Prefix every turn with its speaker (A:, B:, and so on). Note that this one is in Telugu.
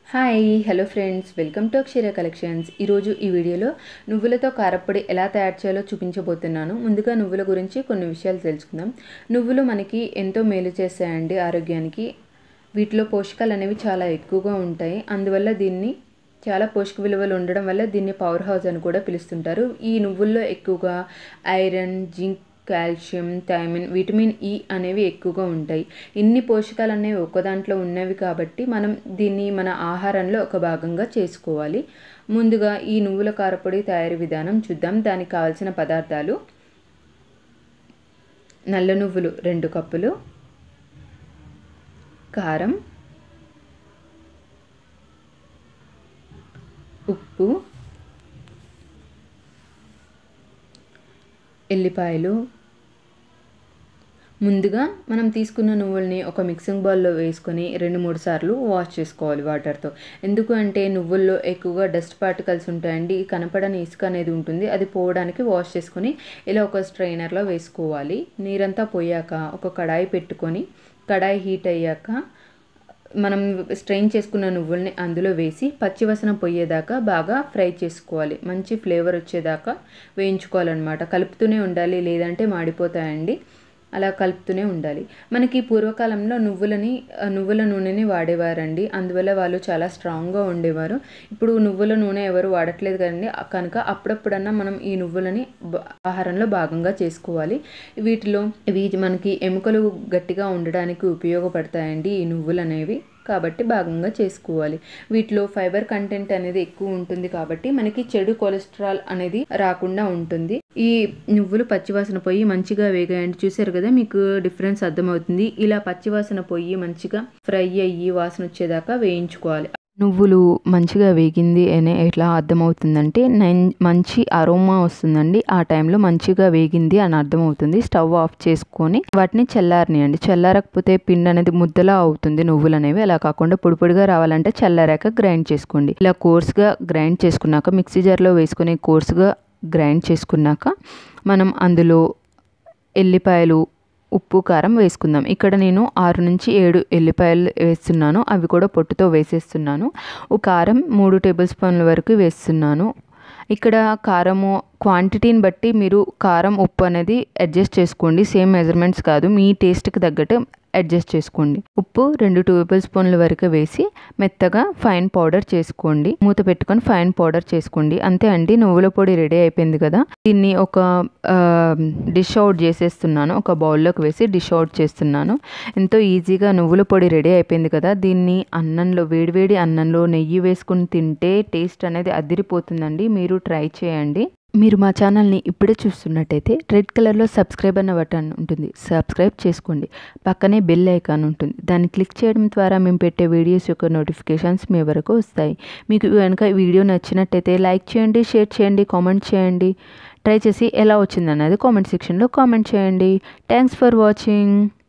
A: hi hello friends welcome to Akshara collections ఈరోజు ఈ వీడియోలో నువ్వులతో కారప్పొడి ఎలా తయారు చేయాలో చూపించబోతున్నాను ముందుగా నువ్వుల గురించి కొన్ని విషయాలు తెలుసుకుందాం నువ్వులు మనకి ఎంతో మేలు చేస్తాయండి ఆరోగ్యానికి వీటిలో పోషకాలు అనేవి చాలా ఎక్కువగా ఉంటాయి అందువల్ల దీన్ని చాలా పోషక విలువలు ఉండడం వల్ల దీన్ని పవర్ హౌస్ అని కూడా పిలుస్తుంటారు ఈ నువ్వుల్లో ఎక్కువగా iron zinc calcium thiamine vitamin E అనేవి ఎక్కువగా ఉంటాయి ఇన్ని పోషకాలు అనేవి ఒక్క దాంట్లో ఉన్నవి కాబట్టి మనం దీన్ని మన ఆహారంలో ఒక భాగంగా చేసుకోవాలి ముందుగా ఈ నువ్వుల కారపొడి తయారీ విధానం చూద్దాం దానికి కావాల్సిన పదార్థాలు నల్ల నువ్వులు రెండు కప్పులు కారం ఉప్పు ఎల్లిపాయలు ముందుగా మనం తీసుకున్న నువ్వుల్ని ఒక మిక్సింగ్ బౌల్లో వేసుకొని రెండు మూడు సార్లు వాష్ చేసుకోవాలి వాటర్తో ఎందుకు అంటే నువ్వుల్లో ఎక్కువగా డస్ట్ పార్టికల్స్ ఉంటాయండి ఈ కనపడని ఇసుక అనేది ఉంటుంది అది పోవడానికి వాష్ చేసుకొని ఇలా ఒక స్ట్రైనర్లో వేసుకోవాలి నీరంతా పోయాక ఒక కడాయి పెట్టుకొని కడాయి హీట్ అయ్యాక మనం స్ట్రెయిన్ చేసుకున్న నువ్వుల్ని అందులో వేసి పచ్చివసన పోయేదాకా బాగా ఫ్రై చేసుకోవాలి మంచి ఫ్లేవర్ వచ్చేదాకా వేయించుకోవాలన్నమాట కలుపుతూనే ఉండాలి లేదంటే మాడిపోతాయండి అలా కలుపుతూనే ఉండాలి మనకి పూర్వకాలంలో నువ్వులని నువ్వుల నూనెని వాడేవారండి అందువల్ల వాళ్ళు చాలా స్ట్రాంగ్గా ఉండేవారు ఇప్పుడు నువ్వుల నూనె ఎవరు వాడట్లేదు కదండి కనుక అప్పుడప్పుడన్నా మనం ఈ నువ్వులని ఆహారంలో భాగంగా చేసుకోవాలి వీటిలో ఇవి మనకి ఎముకలు గట్టిగా ఉండడానికి ఉపయోగపడతాయండి ఈ నువ్వులు అనేవి కాబట్టి భాగంగా చేసుకోవాలి వీటిలో ఫైబర్ కంటెంట్ అనేది ఎక్కువ ఉంటుంది కాబట్టి మనకి చెడు కొలెస్ట్రాల్ అనేది రాకుండా ఉంటుంది ఈ నువ్వులు పచ్చివాసన పోయి మంచిగా వేగాయండి చూసారు కదా మీకు డిఫరెన్స్ అర్థమవుతుంది ఇలా పచ్చివాసన పోయి మంచిగా ఫ్రై అయ్యి వాసన వచ్చేదాకా వేయించుకోవాలి నువ్వులు మంచిగా వేగింది అని ఎట్లా అర్థమవుతుందంటే మంచి అరోమా వస్తుందండి ఆ టైంలో మంచిగా వేగింది అని అర్థమవుతుంది స్టవ్ ఆఫ్ చేసుకొని వాటిని చల్లారనియండి చల్లారకపోతే పిండి అనేది ముద్దలా అవుతుంది నువ్వులు అనేవి అలా కాకుండా పొడి పొడిగా రావాలంటే చల్లారాక గ్రైండ్ చేసుకోండి ఇలా కోర్స్గా గ్రైండ్ చేసుకున్నాక మిక్సీ జార్లో వేసుకొని కోర్స్గా గ్రైండ్ చేసుకున్నాక మనం అందులో ఎల్లిపాయలు ఉప్పు కారం వేసుకుందాం ఇక్కడ నేను ఆరు నుంచి ఏడు ఎల్లిపాయలు వేస్తున్నాను అవి కూడా పొట్టుతో వేసేస్తున్నాను కారం మూడు టేబుల్ స్పూన్ల వరకు వేస్తున్నాను ఇక్కడ కారము క్వాంటిటీని బట్టి మీరు కారం ఉప్పు అనేది అడ్జస్ట్ చేసుకోండి సేమ్ మెజర్మెంట్స్ కాదు మీ టేస్ట్కి తగ్గట్టు అడ్జస్ట్ చేసుకోండి ఉప్పు రెండు టేబుల్ స్పూన్ల వరకు వేసి మెత్తగా ఫైన్ పౌడర్ చేసుకోండి మూత పెట్టుకొని ఫైన్ పౌడర్ చేసుకోండి అంతే అండి నువ్వుల పొడి రెడీ అయిపోయింది కదా దీన్ని ఒక డిష్ అవుట్ చేసేస్తున్నాను ఒక బౌల్లోకి వేసి డిష్ అవుట్ చేస్తున్నాను ఎంతో ఈజీగా నువ్వుల పొడి రెడీ అయిపోయింది కదా దీన్ని అన్నంలో వేడివేడి అన్నంలో నెయ్యి వేసుకుని తింటే టేస్ట్ అనేది అదిరిపోతుందండి మీరు ట్రై చేయండి మీరు మా ఛానల్ని ఇప్పుడే చూస్తున్నట్టయితే రెడ్ కలర్లో సబ్స్క్రైబ్ అన్న బటన్ ఉంటుంది సబ్స్క్రైబ్ చేసుకోండి పక్కనే బెల్ ఐకాన్ ఉంటుంది దాన్ని క్లిక్ చేయడం ద్వారా మేము పెట్టే వీడియోస్ యొక్క నోటిఫికేషన్స్ మీ వరకు వస్తాయి మీకు కనుక వీడియో నచ్చినట్టయితే లైక్ చేయండి షేర్ చేయండి కామెంట్ చేయండి ట్రై చేసి ఎలా వచ్చిందన్నది కామెంట్ సెక్షన్లో కామెంట్ చేయండి థ్యాంక్స్ ఫర్ వాచింగ్